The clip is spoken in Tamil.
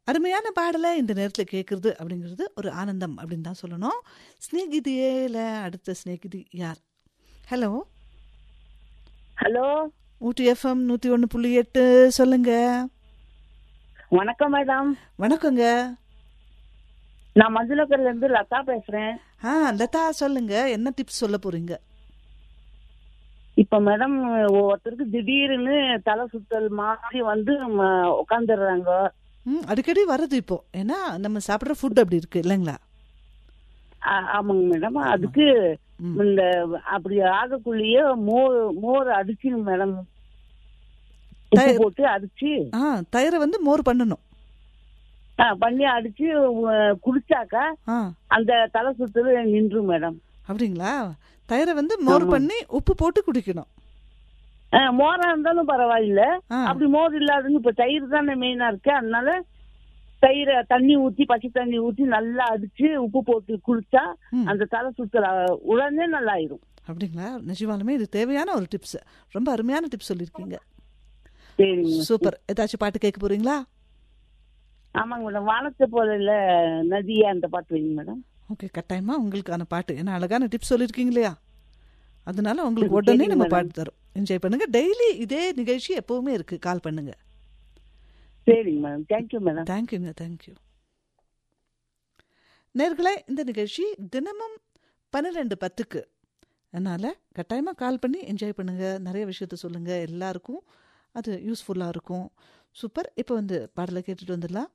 அருமையான பாடலை இந்த நேரத்தில் கேட்குறது அப்படிங்கிறது ஒரு ஆனந்தம் அப்படின்னு தான் சொல்லணும் ஸ்நேகிதியேல அடுத்த ஸ்நேகிதி யார் ஹலோ ஹலோ ஊட்டி எஃப்எம் நூற்றி ஒன்று புள்ளி எட்டு சொல்லுங்க வணக்கம் மேடம் வணக்கங்க நான் மதுலக்கர்ல இருந்து லதா பேசுறேன் ஆ லதா சொல்லுங்க என்ன டிப்ஸ் சொல்ல போறீங்க இப்ப மேடம் ஒருத்தருக்கு திடீர்னு தலை சுத்தல் மாதிரி வந்து உட்காந்துடுறாங்க ம் அடிக்கடி வருது இப்போ ஏன்னா நம்ம சாப்பிட்ற ஃபுட் அப்படி இருக்கு இல்லைங்களா ஆமாங்க மேடம் அதுக்கு ம். இந்த அப்படி ஆகக்குள்ளேயே மோர் மோர் அடிச்சுங்க மேடம் உப்பு தயிர். போட்டு அடிச்சு ஆ தயிரை வந்து மோர் பண்ணணும் ஆ, பண்ணி அடிச்சு உ- குடிச்சாக்கா ஆ அந்த தலை சுத்தல் நின்று மேடம் அப்படிங்களா தயிரை வந்து மோர் ஆமா. பண்ணி உப்பு போட்டு குடிக்கணும் ஆ, மோரா இருந்தாலும் பரவாயில்ல ஆ அப்படி மோர் இல்லாதுன்னு இப்ப தயிர் தானே மெயினா இருக்கு அதனால தயிரை தண்ணி ஊத்தி பச்சை தண்ணி ஊத்தி நல்லா அடிச்சு உப்பு போட்டு குளிச்சா ம். அந்த தலை சுத்தல் அஹ், உடனே நல்லா ஆயிரும் அப்படிங்களா நிஜமாலுமே இது தேவையான ஒரு டிப்ஸ் ரொம்ப அருமையான டிப்ஸ் சொல்லியிருக்கீங்க சரிங்க சூப்பர் ஏதாச்சும் பாட்டு கேட்க போறீங்களா ஆமாங்க மேடம் வானத்தை போல இல்ல நதியா அந்த பாட்டு வைங்க மேடம் ஓகே கட்டாயமா உங்களுக்கான பாட்டு ஏன்னா அழகான டிப்ஸ் சொல்லியிருக்கீங்க இல்லையா அதனால உங்களுக்கு ம், உடனே சரிங்க நம்ம madam. பாட்டு தரோம் என்ஜாய் பண்ணுங்க டெய்லி இதே நிகழ்ச்சி எப்பவுமே இருக்கு கால் பண்ணுங்க சரிங்க மேடம் தேங்க்யூ மேடம் தேங்க்யூங்க தேங்க்யூ நேர்களே இந்த நிகழ்ச்சி தினமும் பன்னிரெண்டு பத்துக்கு அதனால் கட்டாயமாக கால் பண்ணி என்ஜாய் பண்ணுங்கள் நிறைய விஷயத்த சொல்லுங்கள் எல்லாருக்கும் அது யூஸ்ஃபுல்லாக இருக்கும் சூப்பர் இப்போ வந்து பாடலை கேட்டுட்டு வந்துடலாம்